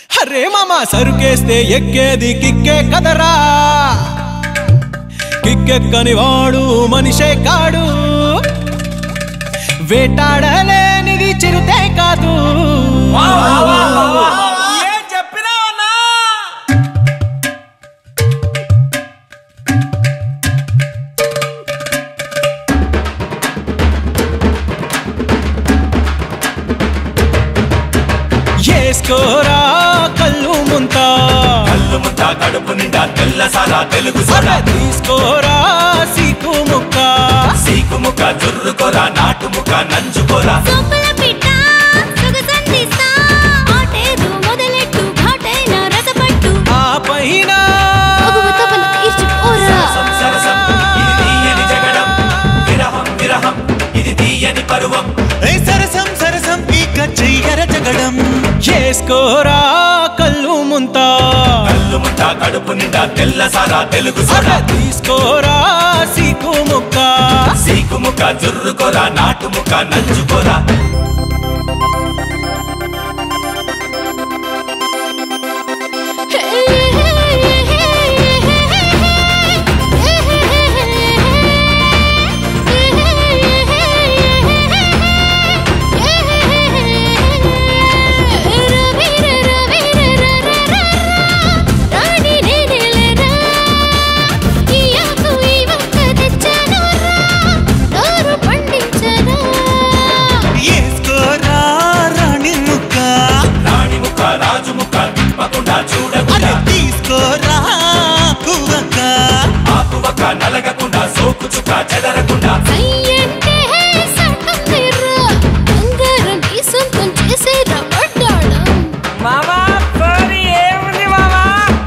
అరే మామ సరుకేస్తే ఎక్కేది కిక్కే కదరా కిక్కెక్కని వాడు మనిషే కాడు వేటాడలేనిది చిరుతే కాదు ఏం చెప్పినావన్నా ఏసుకోరా కళ్ళు ముంత కళ్ళు ముద్ద కడుపు నిండా తెల్ల సారా తెలుగు సొర తీసుకోరా సీకు ముక్క సీకు ముక్క జుర్రుకోరా నాటు ముక్క నంజుకోరా సోపుల పిట్ట సొగసందిస్తా ఆటేదు మొదలెట్టు ఘాటైన రసపట్టు ఆ పైన అగువ తపన తీర్చుకోరా సరసం సరసం ఇది తీయని జగడం విరహం విరహం ఇది తీయని పరువం ఏ సరసం సరసం ఇక చెయ్యర జగడం చేసుకోరా కళ్ళు ముంత కళ్ళు ముద్ద కడుపు నిండా తెల్ల సారా తెలుగు సొర తీసుకోరా సీకు ముక్క సీకు ముక్క జుర్రుకోరా నాటు ముక్క నంజుకోరా ఏసుకోరా రాణి ముక్క రాణి ముక్క రాజు ముక్క తిప్పకుండా అరే చూడకుండా తీసుకోరా కువక్క ఆకువక్క నలగకుండా సోకు చుక్క చెదరకుండా చేసేదా పడ్డాడా మామా కోరి ఏముంది మామా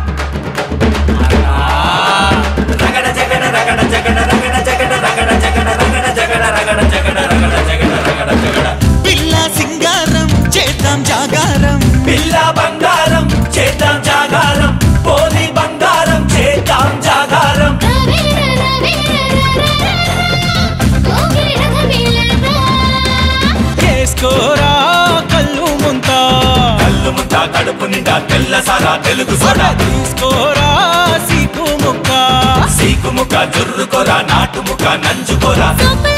రగడ జగడ రగడ జగడ రగడ జగడ రగడ జగడ రగడ జగడ రగడ జగడ రగడ జగడ రగడ జగడ పిల్ల సింగారం చేద్దాం జాగారం పిల్ల బంగారం చేద్దాం జాగారం పోలి బంగారం చేద్దాం జాగారం చేసుకోరా కళ్ళు ముంత కళ్ళు ముద్ద కడుపు నిండా తెల్ల సారా తెలుగు సొర తీసుకోరా సీకు ముక్క సీకు ముక్క జుర్రుకోరా నాటు ముక్క నంజుకోరా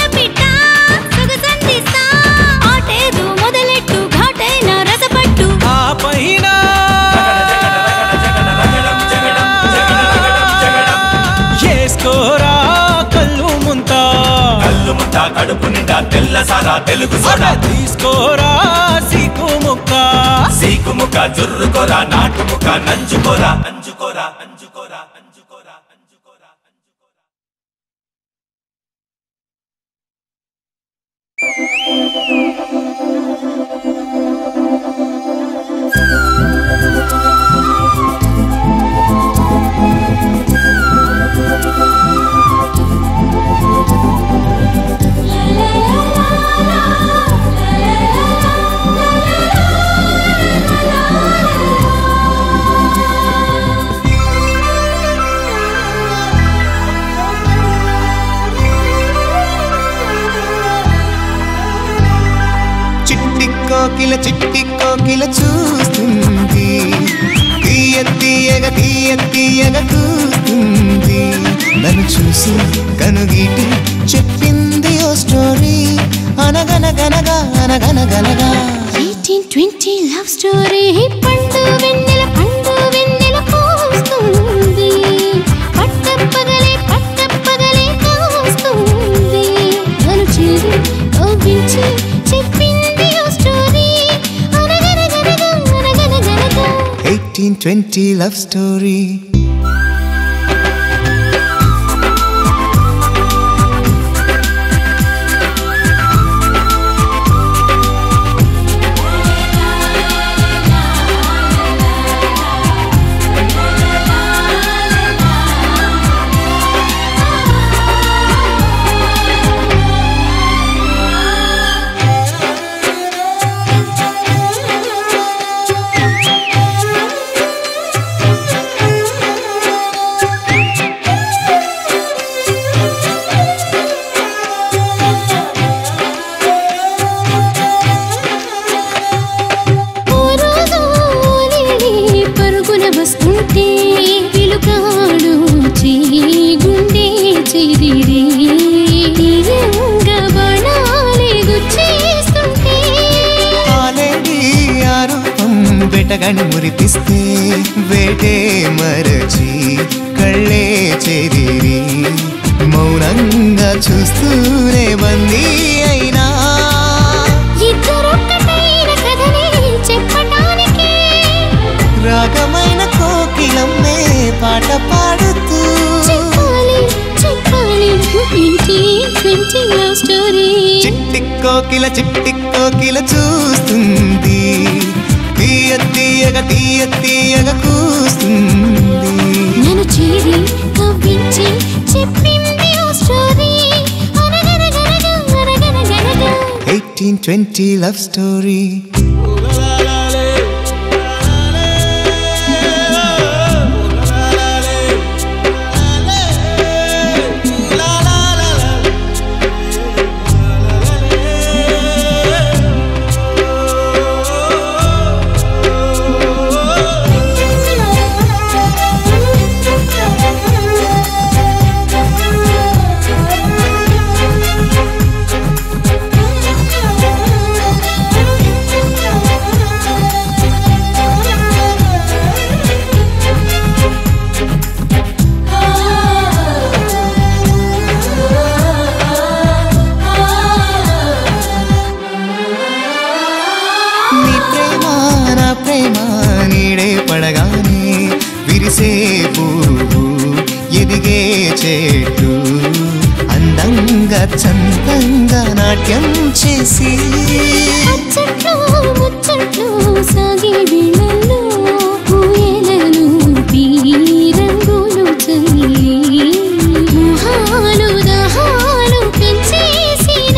ఆ పైన రగడ జగడ రగడ జగడ రగడం జగడం జగడ రగడం జగడం చేసుకోరా కళ్ళు ముంత కళ్ళు ముద్ద కడుపు నిండా తెల్ల సారా తెలుగు సొర తీసుకోరా సీకు ముక్క సీకు ముక్క జుర్రుకోరా నాటు ముక్క నంజుకోరా అంజుకోరా అంజుకోరా అంజుకోరా అంజుకోరా అంజుకోరా చిట్టి కోకిల చిట్టి కోకిల చూస్తుంది తీయ తీయగ తీయ తీయగ కూస్తుంది నన్ను చూసి కనుగీటి చెప్పింది ఓ స్టోరీ అనగనగనగా అనగనగనగా 1820 లవ్ స్టోరీ పండు వెన్నెల పండు వెన్నెల పోస్తుంది పట్టపగలే పట్టపగలే కాస్తుంది నన్ను చేరి కవ్వించి చెప్పింది ఓ స్టోరీ అనగనగనగా అనగనగనగా 1820 లవ్ స్టోరీ ఆ వేటగాని మురిపిస్తే వేటే మరచి కళ్ళే చెదిరి మౌనంగా చూస్తూనే బందీ అయినా ఇద్దరొక్కటైన కథనే చెప్పటానికి రాగమైన కోకిలమ్మే పాట పాడుతూ చెప్పాలి చెప్పాలి ట్వంటీ ట్వంటీ లవ్ స్టోరీ చిట్టి కోకిల చిట్టి కోకిల చూస్తుంది తీయ తీయగ తీయ తీయగ కూస్తుంది నన్ను చేరి కవ్వించి చెప్పింది ఓ స్టోరీ అనగనగనగా అనగనగనగా ఎయిటీన్ ట్వంటీ లవ్ స్టోరీ నీ ప్రేమ నా ప్రేమ నీడే పడగానే విరిసే పువ్వు ఎదిగే చెట్టు అందంగా చందంగా నాట్యం చేసి అచ్చట్లో ముచ్చట్లో సాగే వేళల్లో ఊయలలు రంగులు చల్లి మోహాలు దహాలు పెంచేసిన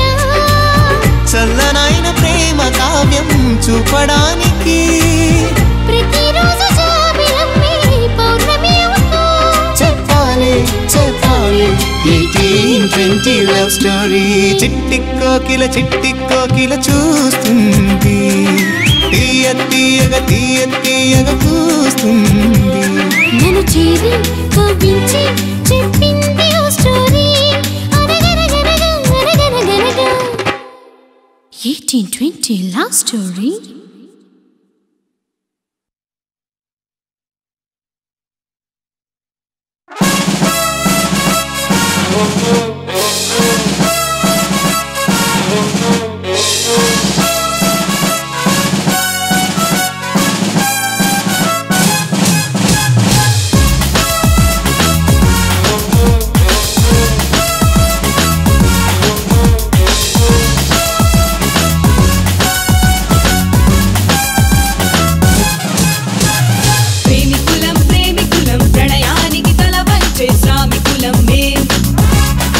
చల్లనైన ప్రేమ కావ్యం చూపడానికి ప్రతిరోజు జాబిలమ్మే పౌర్ణమి అవుతూ చెప్పాలి చెప్పాలి ఎయిటీన్ ట్వంటీ లవ్ స్టోరీ చిట్టి కోకిల చిట్టి కోకిల చూస్తుంది తీయ తీయగ తీయ తీయగ కూస్తుంది నన్ను చేరి కవ్వించి చెప్పింది ఓ స్టోరీ అనగనగనగా అనగనగనగా ఎయిటీన్ ట్వంటీ లవ్ స్టోరీ ప్రేమికులం ప్రేమికులం ప్రణయానికి తల వంచే శ్రామికులం మేం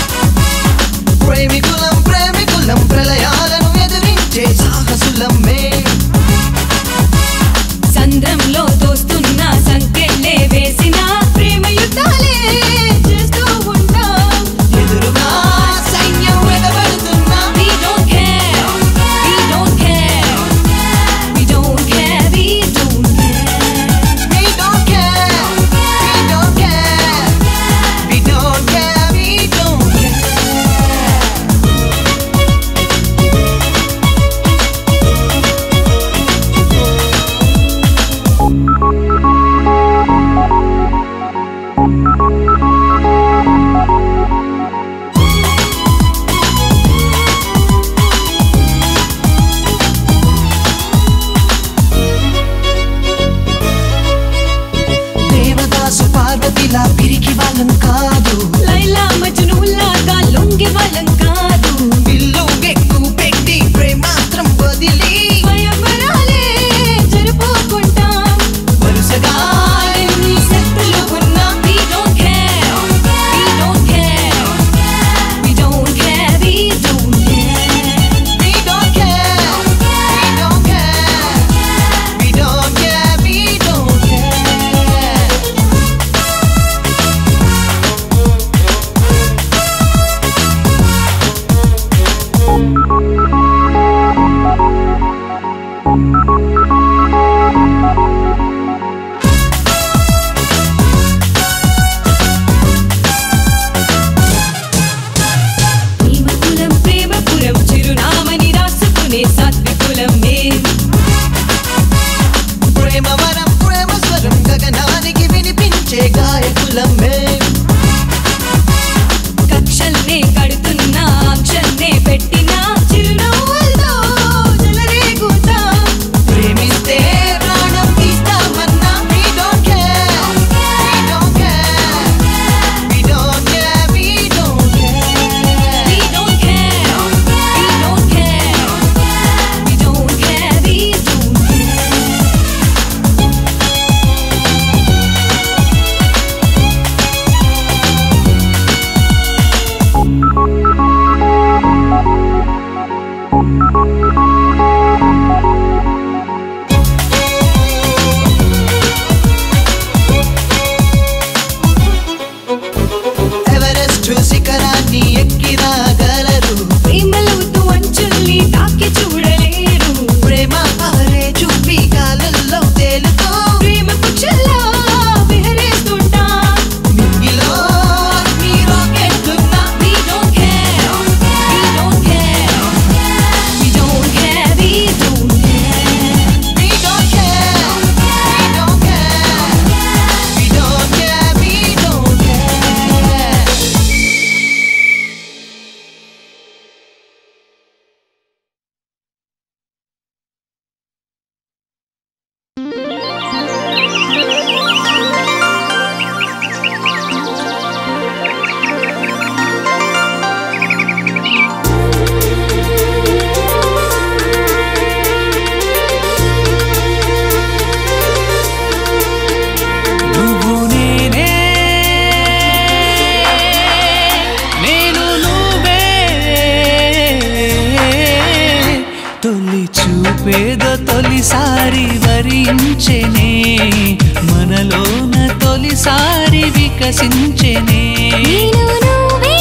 తొలిసారి వరించెనే మనలోన తొలిసారి వికసించెనే నేను నువ్వే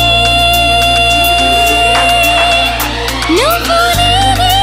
నువ్వు నేనే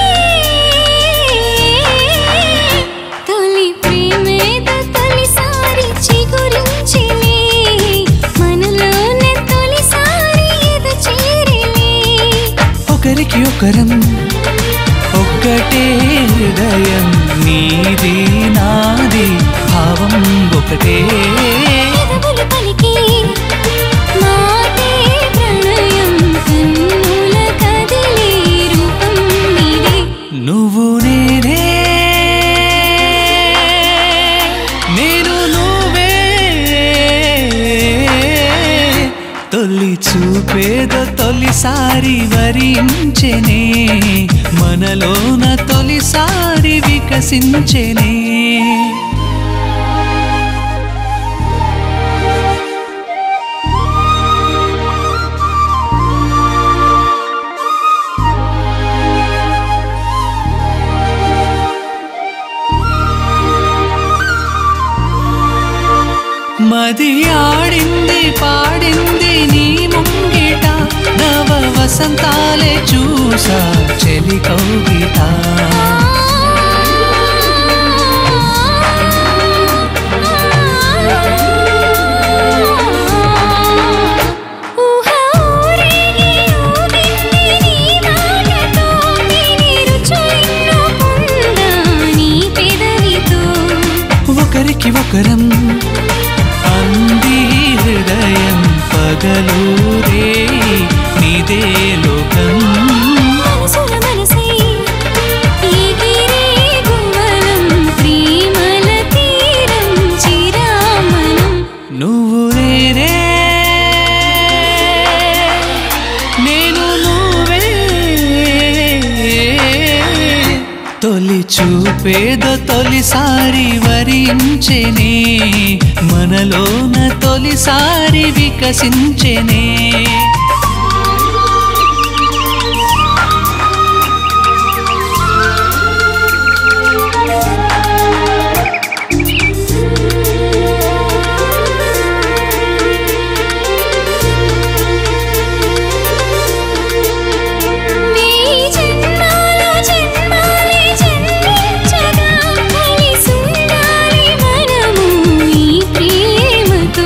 తొలి ప్రేమేదో తొలిసారి చిగురించెలే మనలోనే తొలిసారి ఏదో చేరెలే ఒకరికి ఒకరం ఒక్కటే హృదయం నీది నాది భావం ఒకటే పెదవులు పలికే మాటే ప్రణయం కన్నుల కదిలే రూపం నీదే నువ్వు నేనే నేను నువ్వే తొలి చూపేదో తొలిసారి వరించెనే మనలోన తొలిసారి వికసించెనే మది ఆడింది పాడింది నీ ముంగిట నవ వసంతాలే చూసా చెలి కౌగిట ఊహ ఊరేగి ఊగింది నీ మాటతో తిని రుచులెన్నో పొందా నీ పెదవితో ఒకరికి ఒకరం అంది హృదయం పగలు రే నీదే లోకం మనసుల మనసై ఎగిరే గువ్వలం ప్రేమల తీరం చిరామణం నువ్వు నేనే నేను నువ్వే తొలి చూపేదో తొలిసారి వరించెనే మనలోన తొలిసారి వికసించెనే వేయి జన్మాలు జన్మాలే జన్మించగా కలిసుండాలి మనము ఈ ప్రేమతో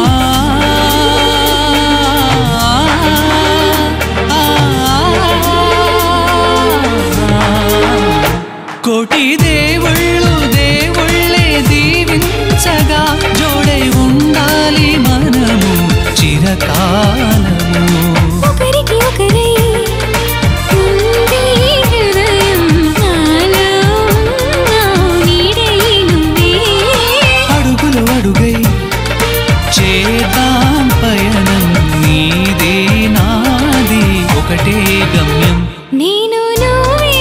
కోటి దేవుళ్ళు దేవుళ్ళే దీవించగా జోడై ఉండాలి మనము చిరకాలము ఒకరికి ఒకరై ఉంది హృదయం నాలో నా నీడై నువ్వే అడుగులు అడుగై చేద్దాం పయనం నీది నాది ఒకటే గమ్యం నేను నువ్వే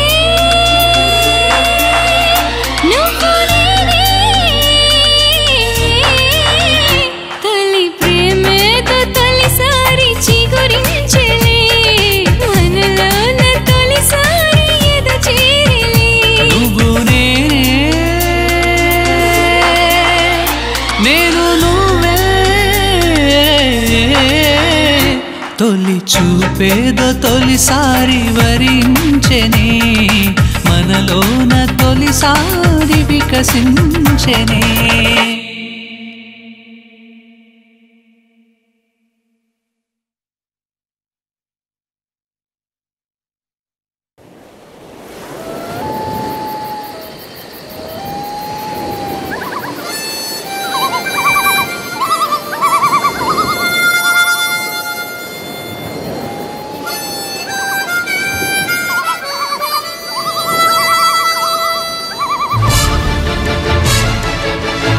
నువ్వు నేనే తొలి ప్రేమతో తొలిసారి చిగురించెలే మనలోన తొలిసారి ఏదో చేరెలే నువ్వు నేనే నేను నువ్వే తొలి చూపేదో తొలిసారి వరించెనే మనలోన తొలిసారి వికసించెనే ఆ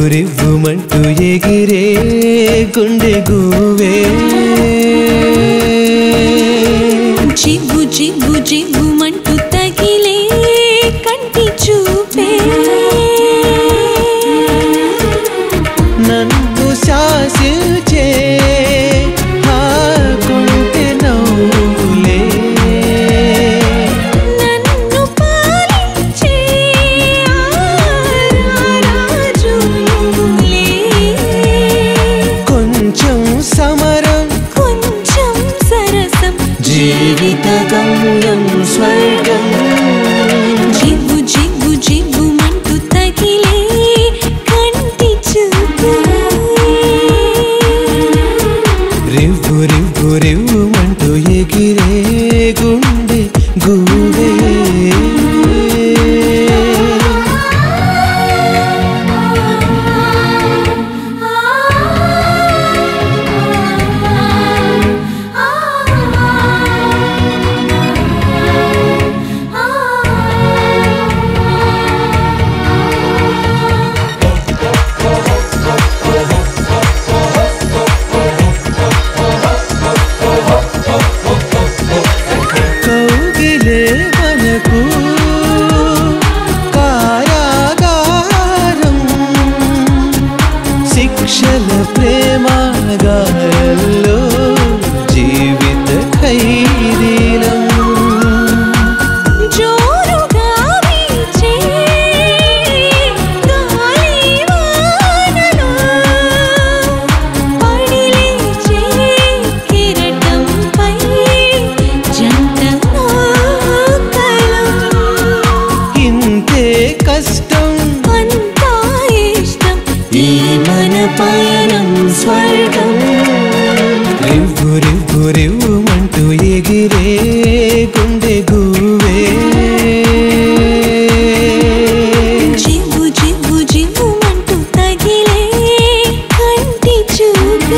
రివ్వురివ్వుమంటూ ఎగిరే గుండె గువే జివ్వు జివ్వు జివ్వుమంటూ తగిలే కంటి చూపే నన్ను శాసించే ఆ గుండె నవ్వులే నన్ను పాలించే రాజులే కొంచెం సమరం కొంచెం సరసం జీవిత గమ్యం స్వర్గం జివ్వు జివ్వు జివ్వుమంటూ తగిలే కంటి చూపే రివ్వు రివ్వు రివ్వుమంటూ ఎగిరే గుండె గువే కౌగిలే మనకు కారాగారం శిక్షల ప్రేమాగారంలో జీవిత ఖైదీలం జోరుగా వీచే గాలివానలో పడి లేచే కిరటంపై జంట నౌకలు. ఇంతే కష్టం అంతా ఇష్టం ఈ మన పయనం స్వర్గం రివ్వు రివ్వు రివ్వుమంటూ ఎగిరే గుండె గువే జివ్వు జివ్వు జివ్వుమంటూ తగిలే కంటి చూపే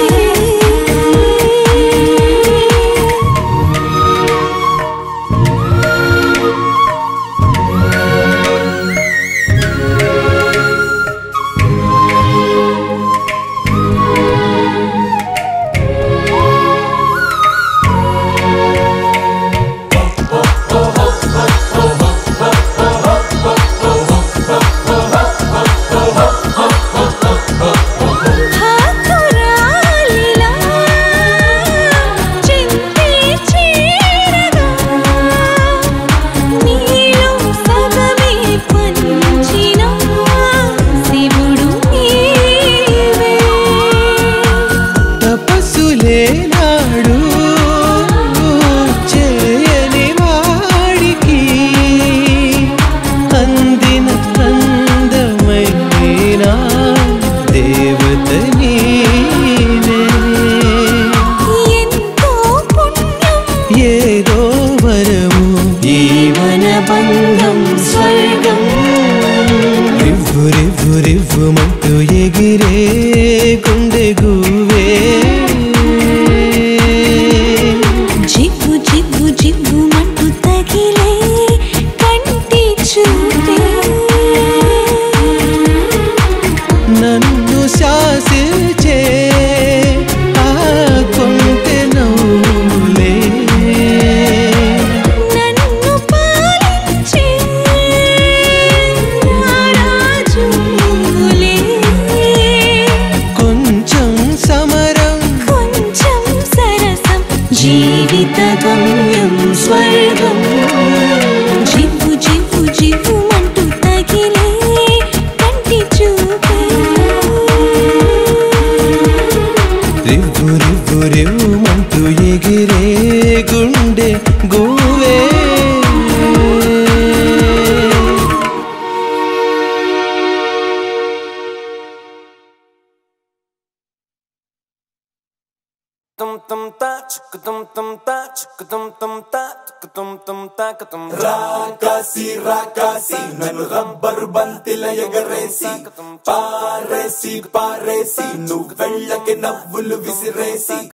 హాతురాలిలా చింతే చీరగా నీలో సగమే పంచిన శివుడు నీవే తపస్సులే నాడు చేయని వాడికి అందిన అందమైన దేవత నీవే ఎంతో పుణ్యం ఏదో వరము ఈ మన బంధం స్వర్గం రివ్వు రివ్వు రివ్వుమంటూ ఎగిరే గుండె గువే జివ్వు జివ్వు జివ్వుమంటూ తగిలే కంటి చూపే నన్ను శాసించే ఆ కొంటె నవ్వులే నన్ను పాలించే రాజులే కొంచెం సమరం కొంచెం సరసం జీవిత గమ్యం స్వర్గం జివ్వు జివ్వు జివ్వుమంటూ తగిలే కంటి చూపే రివ్వు రివ్వు రివ్వుమంటూ ఎగిరే గుండె గువే tum tum ta chuk tum tum ta chuk tum tum ta chuk tum tum ta ka tum రాకాసి రాకాసి నన్ను రబ్బరు బంతిల ఎగరేసి పారేసి పారేసి నువ్వు వెళ్ళకి నవ్వులు విసిరేసి